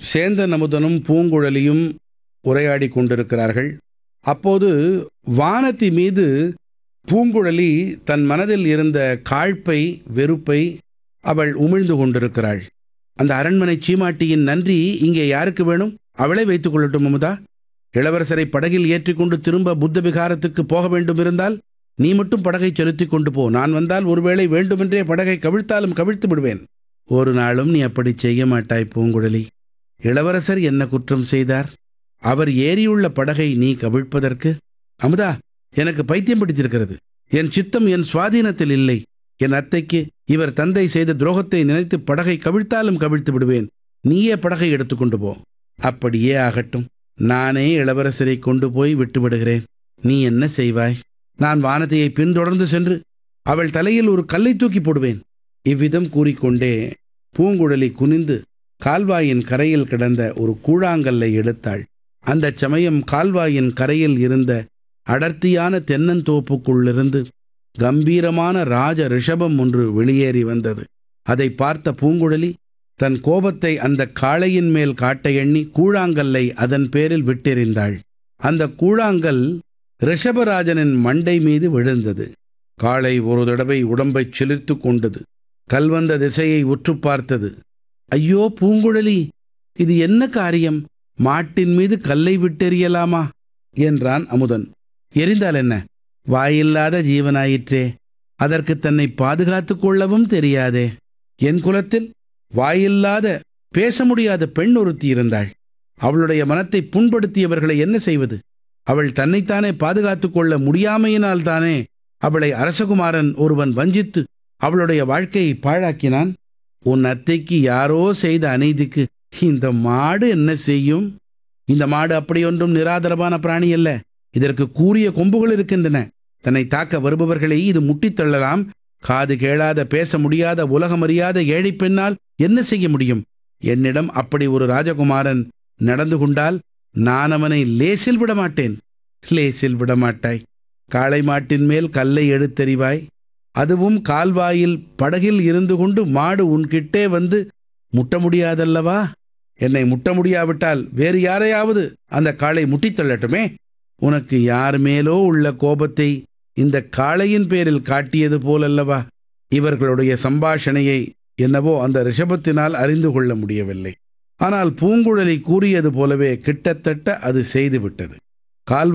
சேந்தன் அமுதனும் பூங்குழலியும் உரையாடிக் கொண்டிருக்கிறார்கள் அப்போது வானதி மீது பூங்குழலி தன் மனதில் இருந்த காழ்ப்பை வெறுப்பை அவள் உமிழ்ந்து கொண்டிருக்கிறாள் அந்த அரண்மனை சீமாட்டியின் நன்றி இங்கே யாருக்கு வேணும் அவளே வைத்துக் கொள்ளட்டும் அமுதா இளவரசரை படகில் ஏற்றிக்கொண்டு திரும்ப புத்த விகாரத்துக்கு போக வேண்டும் இருந்தால் நீ மட்டும் படகை செலுத்திக் கொண்டு போ நான் வந்தால் ஒருவேளை வேண்டுமென்றே படகை கவிழ்த்தாலும் கவிழ்த்து விடுவேன் ஒரு நாளும் நீ அப்படி செய்ய மாட்டாய் பூங்குழலி இளவரசர் என்ன குற்றம் செய்தார் அவர் ஏறியுள்ள படகை நீ கவிழ்ப்பதற்கு அமுதா எனக்கு பைத்தியம் பிடித்திருக்கிறது என் சித்தம் என் சுவாதீனத்தில் இல்லை என் அத்தைக்கு இவர் தந்தை செய்த துரோகத்தை நினைத்து படகை கவிழ்த்தாலும் கவிழ்த்து விடுவேன் நீயே படகை எடுத்துக்கொண்டு போ அப்படியே ஆகட்டும் நானே இளவரசரை கொண்டு போய் விட்டு விடுகிறேன் நீ என்ன செய்வாய் நான் வானதியை பின்தொடர்ந்து சென்று அவள் தலையில் ஒரு கல்லை தூக்கி போடுவேன் இவ்விதம் கூறிக்கொண்டே பூங்குழலி குனிந்து கால்வாயின் கரையில் கிடந்த ஒரு கூழாங்கல்லை எடுத்தாள் அந்தச் சமயம் கால்வாயின் கரையில் இருந்த அடர்த்தியான தென்னந்தோப்புக்குள்ளிருந்து கம்பீரமான ராஜ ரிஷபம் ஒன்று வெளியேறி வந்தது அதை பார்த்த பூங்குழலி தன் கோபத்தை அந்த காளையின் மேல் காட்ட எண்ணி கூழாங்கல்லை அதன் பேரில் விட்டெறிந்தாள் அந்த கூழாங்கல் ரிஷபராஜனின் மண்டை மீது விழுந்தது காளை ஒரு தடவை உடம்பைச் சிலிர்த்து கொண்டது கல்வந்த திசையை உற்று பார்த்தது ஐயோ பூங்குழலி இது என்ன காரியம் மாட்டின் மீது கல்லை விட்டெறியலாமா என்றான் அமுதன் எரிந்தால் என்ன வாயில்லாத ஜீவனாயிற்றே அதற்கு தன்னை பாதுகாத்துக் கொள்ளவும் தெரியாதே என் குலத்தில் வாயில்லாத பேச முடியாத பெண் ஒருத்தி இருந்தாள் அவளுடைய மனத்தை புண்படுத்தியவர்களை என்ன செய்வது அவள் தன்னைத்தானே பாதுகாத்துக் கொள்ள முடியாமையினால் தானே அவளை அரசகுமாரன் ஒருவன் வஞ்சித்து அவளுடைய வாழ்க்கையை பாழாக்கினான் உன் அத்தைக்கு யாரோ செய்த அநீதிக்கு இந்த மாடு என்ன செய்யும் இந்த மாடு அப்படியொன்றும் நிராதரவான பிராணி அல்ல இதற்கு கூரிய கொம்புகள் இருக்கின்றன தன்னை தாக்க வருபவர்களை இது முட்டித் தள்ளலாம் காது கேளாத பேச முடியாத உலகமறியாத ஏழை பெண்ணால் என்ன செய்ய முடியும் என்னிடம் அப்படி ஒரு ராஜகுமாரன் நடந்து கொண்டால் நான் அவனை லேசில் விடமாட்டேன் லேசில் விடமாட்டாய் காளை மாட்டின் மேல் கல்லை எடுத்தெறிவாய் அதுவும் கால்வாயில் படகில் இருந்து கொண்டு மாடு உன்கிட்டே வந்து முட்ட முடியாதல்லவா என்னை முட்ட முடியாவிட்டால் வேறு யாரையாவது அந்த காளை முட்டித் தள்ளட்டுமே உனக்கு யார் மேலோ உள்ள கோபத்தை இந்த காளையின் பேரில் காட்டியது போலல்லவா இவர்களுடைய சம்பாஷணையை என்னவோ அந்த ரிஷபத்தினால் அறிந்து கொள்ள முடியவில்லை ஆனால் பூங்குழலி கூறியது போலவே கிட்டத்தட்ட அது செய்துவிட்டது கால்